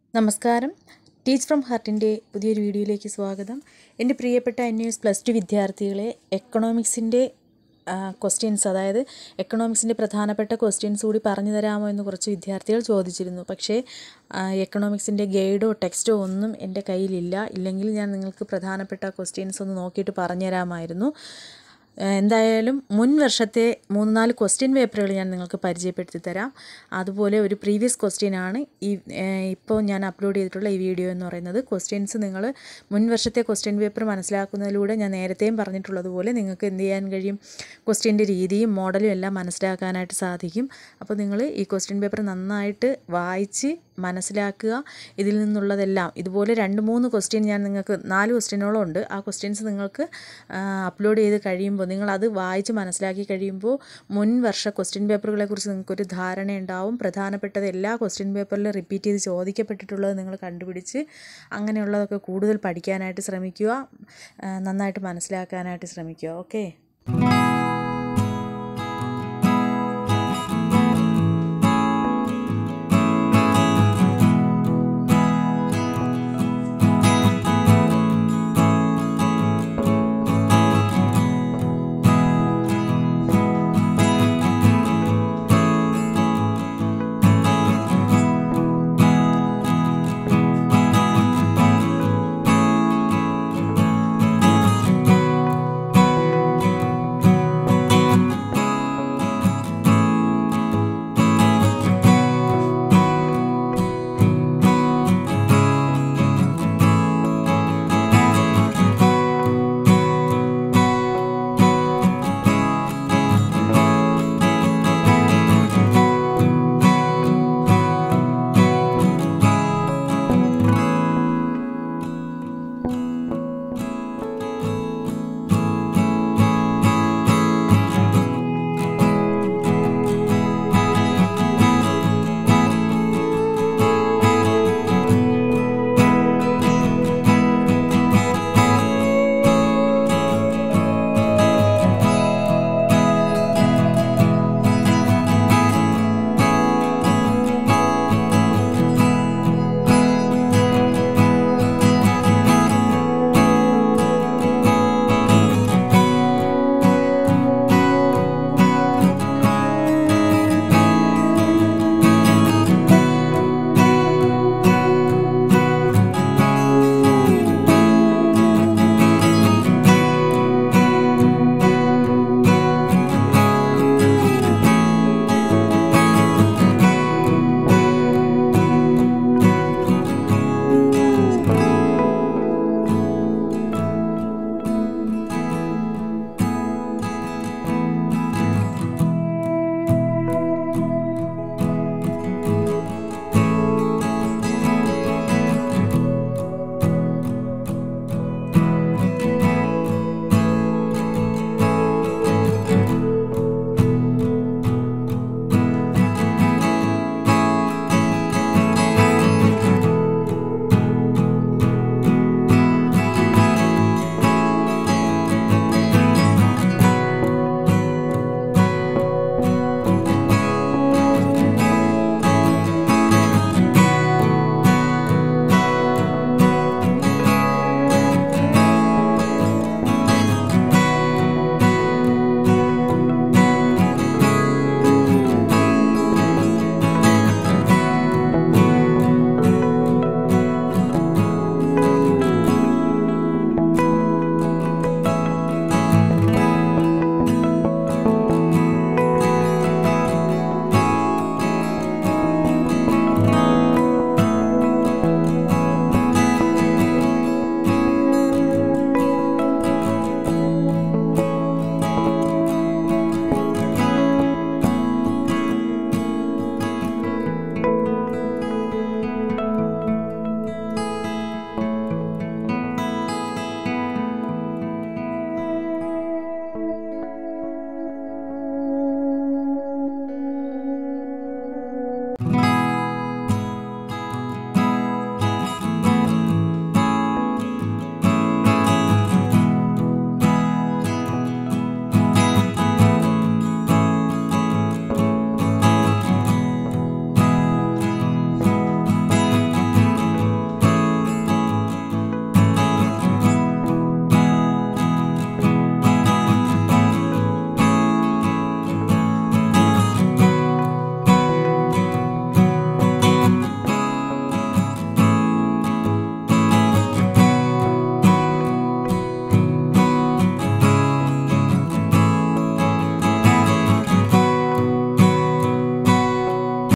നമസ്കാരം teach from ഹാർട്ടിൻ്റെ പുതിയൊരു വീഡിയോയിലേക്ക് സ്വാഗതം എൻ്റെ പ്രിയപ്പെട്ട എൻ എസ് പ്ലസ് ടു വിദ്യാർത്ഥികളെ എക്കണോമിക്സിൻ്റെ ക്വസ്റ്റ്യൻസ് അതായത് എക്കണോമിക്സിൻ്റെ പ്രധാനപ്പെട്ട ക്വസ്റ്റ്യൻസ് കൂടി പറഞ്ഞു തരാമോ എന്ന് കുറച്ച് വിദ്യാർത്ഥികൾ ചോദിച്ചിരുന്നു പക്ഷേ എക്കണോമിക്സിൻ്റെ ഗൈഡോ ടെക്സ്റ്റോ ഒന്നും എൻ്റെ കയ്യിലില്ല ഇല്ലെങ്കിൽ ഞാൻ നിങ്ങൾക്ക് പ്രധാനപ്പെട്ട ക്വസ്റ്റ്യൻസ് ഒന്ന് നോക്കിയിട്ട് പറഞ്ഞു തരാമായിരുന്നു എന്തായാലും മുൻ വർഷത്തെ മൂന്ന് നാല് ക്വസ്റ്റ്യൻ പേപ്പറുകൾ ഞാൻ നിങ്ങൾക്ക് പരിചയപ്പെടുത്തി തരാം അതുപോലെ ഒരു പ്രീവിയസ് ക്വസ്റ്റ്യൻ ആണ് ഈ ഇപ്പോൾ ഞാൻ അപ്ലോഡ് ചെയ്തിട്ടുള്ള ഈ വീഡിയോ എന്ന് പറയുന്നത് ക്വസ്റ്റ്യൻസ് നിങ്ങൾ മുൻ വർഷത്തെ ക്വസ്റ്റ്യൻ പേപ്പർ മനസ്സിലാക്കുന്നതിലൂടെ ഞാൻ നേരത്തെയും പറഞ്ഞിട്ടുള്ളതുപോലെ നിങ്ങൾക്ക് എന്ത് ചെയ്യാൻ കഴിയും ക്വസ്റ്റ്യൻ്റെ രീതിയും മോഡലും എല്ലാം മനസ്സിലാക്കാനായിട്ട് സാധിക്കും അപ്പോൾ നിങ്ങൾ ഈ ക്വസ്റ്റ്യൻ പേപ്പർ നന്നായിട്ട് വായിച്ച് മനസ്സിലാക്കുക ഇതിൽ നിന്നുള്ളതെല്ലാം ഇതുപോലെ രണ്ട് മൂന്ന് ക്വസ്റ്റ്യൻ ഞാൻ നിങ്ങൾക്ക് നാല് ക്വസ്റ്റ്യനോളം ഉണ്ട് ആ ക്വസ്റ്റ്യൻസ് നിങ്ങൾക്ക് അപ്ലോഡ് ചെയ്ത് കഴിയുമ്പോൾ നിങ്ങൾ അത് വായിച്ച് മനസ്സിലാക്കി കഴിയുമ്പോൾ മുൻ വർഷ ക്വസ്റ്റ്യൻ പേപ്പറുകളെ കുറിച്ച് നിങ്ങൾക്കൊരു ധാരണ ഉണ്ടാവും പ്രധാനപ്പെട്ടത് എല്ലാ ക്വസ്റ്റ്യൻ പേപ്പറിലും റിപ്പീറ്റ് ചെയ്ത് ചോദിക്കപ്പെട്ടിട്ടുള്ളത് നിങ്ങൾ കണ്ടുപിടിച്ച് അങ്ങനെയുള്ളതൊക്കെ കൂടുതൽ പഠിക്കാനായിട്ട് ശ്രമിക്കുക നന്നായിട്ട് മനസ്സിലാക്കാനായിട്ട് ശ്രമിക്കുക ഓക്കെ